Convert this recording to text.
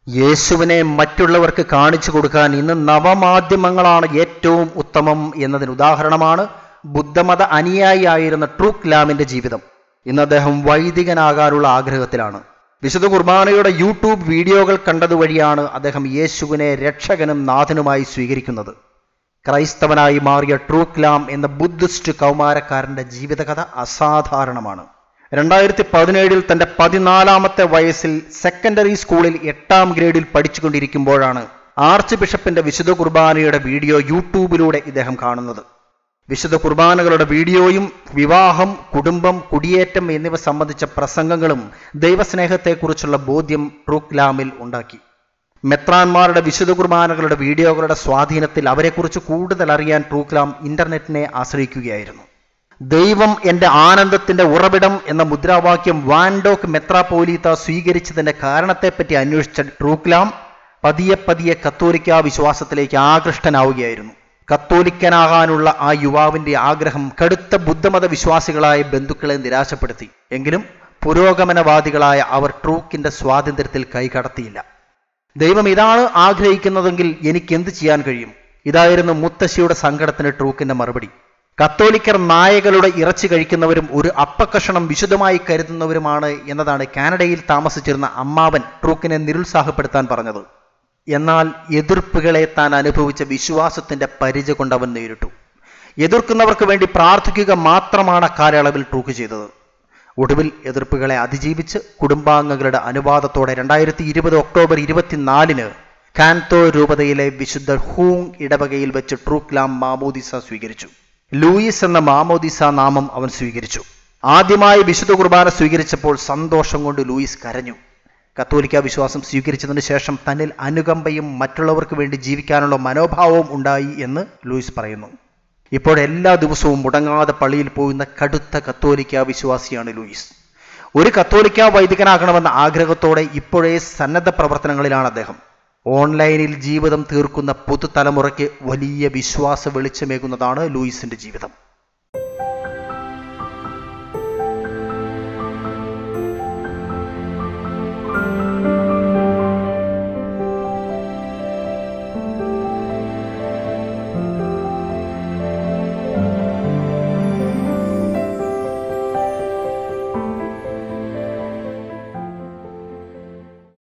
യേശുവിനെ മറ്റുള്ളവർക്ക് കാണിച്ചു കൊടുക്കാൻ ഇന്ന് നവമാധ്യമങ്ങളാണ് ഏറ്റവും ഉത്തമം എന്നതിന് ഉദാഹരണമാണ് ബുദ്ധമത അനുയായിയായിരുന്ന ട്രൂക്ക് ലാമിന്റെ ജീവിതം ഇന്ന് അദ്ദേഹം വൈദികനാകാനുള്ള ആഗ്രഹത്തിലാണ് വിശുദ്ധ കുർബാനയുടെ യൂട്യൂബ് വീഡിയോകൾ കണ്ടതുവഴിയാണ് അദ്ദേഹം യേശുവിനെ രക്ഷകനും നാഥനുമായി സ്വീകരിക്കുന്നത് ക്രൈസ്തവനായി മാറിയ ട്രൂക്ക് ലാം എന്ന ബുദ്ധിസ്റ്റ് കൗമാരക്കാരന്റെ ജീവിതകഥ അസാധാരണമാണ് രണ്ടായിരത്തി പതിനേഴിൽ തന്റെ പതിനാലാമത്തെ വയസ്സിൽ സെക്കൻഡറി സ്കൂളിൽ എട്ടാം ഗ്രേഡിൽ പഠിച്ചുകൊണ്ടിരിക്കുമ്പോഴാണ് ആർച്ച് ബിഷപ്പിന്റെ വിശുദ്ധ കുർബാനയുടെ വീഡിയോ യൂട്യൂബിലൂടെ ഇദ്ദേഹം കാണുന്നത് വിശുദ്ധ കുർബാനകളുടെ വീഡിയോയും വിവാഹം കുടുംബം കുടിയേറ്റം എന്നിവ സംബന്ധിച്ച പ്രസംഗങ്ങളും ദൈവസ്നേഹത്തെക്കുറിച്ചുള്ള ബോധ്യം ട്രൂക്ലാമിൽ ഉണ്ടാക്കി മെത്രാന്മാരുടെ വിശുദ്ധ കുർബാനകളുടെ വീഡിയോകളുടെ സ്വാധീനത്തിൽ അവരെക്കുറിച്ച് കൂടുതൽ അറിയാൻ ട്രൂക്ലാം ഇന്റർനെറ്റിനെ ആശ്രയിക്കുകയായിരുന്നു ദൈവം എന്റെ ആനന്ദത്തിന്റെ ഉറവിടം എന്ന മുദ്രാവാക്യം വാൻഡോക്ക് മെത്രാപോലീത്ത സ്വീകരിച്ചതിന്റെ കാരണത്തെപ്പറ്റി അന്വേഷിച്ച ട്രൂക്ലാം പതിയെ പതിയെ കത്തോലിക്ക വിശ്വാസത്തിലേക്ക് ആകൃഷ്ടനാവുകയായിരുന്നു കത്തോലിക്കനാകാനുള്ള ആ യുവാവിന്റെ ആഗ്രഹം കടുത്ത ബുദ്ധമത വിശ്വാസികളായ ബന്ധുക്കളെ നിരാശപ്പെടുത്തി എങ്കിലും പുരോഗമനവാദികളായ അവർ ട്രൂക്കിന്റെ സ്വാതന്ത്ര്യത്തിൽ കൈകടത്തിയില്ല ദൈവം ഇതാണ് ആഗ്രഹിക്കുന്നതെങ്കിൽ എനിക്ക് എന്ത് ചെയ്യാൻ കഴിയും ഇതായിരുന്നു മുത്തശ്ശിയുടെ സങ്കടത്തിന് ട്രൂക്കിന്റെ മറുപടി കത്തോലിക്കർ നായകളുടെ ഇറച്ചി കഴിക്കുന്നവരും ഒരു അപ്പക്കഷണം വിശുദ്ധമായി കരുതുന്നവരുമാണ് എന്നതാണ് കാനഡയിൽ താമസിച്ചിരുന്ന അമ്മാവൻ ട്രൂക്കിനെ നിരുത്സാഹപ്പെടുത്താൻ പറഞ്ഞത് എന്നാൽ എതിർപ്പുകളെ താൻ അനുഭവിച്ച വിശ്വാസത്തിന്റെ പരിച കൊണ്ട് അവൻ നേരിട്ടു എതിർക്കുന്നവർക്ക് വേണ്ടി പ്രാർത്ഥിക്കുക മാത്രമാണ് അക്കാലയളവിൽ ട്രൂക്ക് ചെയ്തത് ഒടുവിൽ എതിർപ്പുകളെ അതിജീവിച്ച് കുടുംബാംഗങ്ങളുടെ അനുവാദത്തോടെ രണ്ടായിരത്തി ഇരുപത് ഒക്ടോബർ ഇരുപത്തിനാലിന് കാൻതോ രൂപതയിലെ വിശുദ്ധ ഹൂങ് ഇടവകയിൽ വെച്ച് ട്രൂക്ലാം മാമോദിസ സ്വീകരിച്ചു ലൂയിസ് എന്ന മാമോദിസ നാമം അവൻ സ്വീകരിച്ചു ആദ്യമായി വിശുദ്ധ കുർബാന സ്വീകരിച്ചപ്പോൾ സന്തോഷം കൊണ്ട് ലൂയിസ് കരഞ്ഞു കത്തോലിക്ക വിശ്വാസം സ്വീകരിച്ചതിന് ശേഷം തന്നിൽ അനുകമ്പയും മറ്റുള്ളവർക്ക് വേണ്ടി ജീവിക്കാനുള്ള മനോഭാവവും ഉണ്ടായി എന്ന് ലൂയിസ് പറയുന്നു ഇപ്പോൾ എല്ലാ ദിവസവും മുടങ്ങാതെ പള്ളിയിൽ പോകുന്ന കടുത്ത കത്തോലിക്ക വിശ്വാസിയാണ് ലൂയിസ് ഒരു കത്തോലിക്ക വൈദികനാകണമെന്ന ആഗ്രഹത്തോടെ ഇപ്പോഴേ സന്നദ്ധ പ്രവർത്തനങ്ങളിലാണ് അദ്ദേഹം ഓൺലൈനിൽ ജീവിതം തീർക്കുന്ന പുതുതലമുറയ്ക്ക് വലിയ വിശ്വാസ വെളിച്ചമേകുന്നതാണ് ലൂയിസിന്റെ ജീവിതം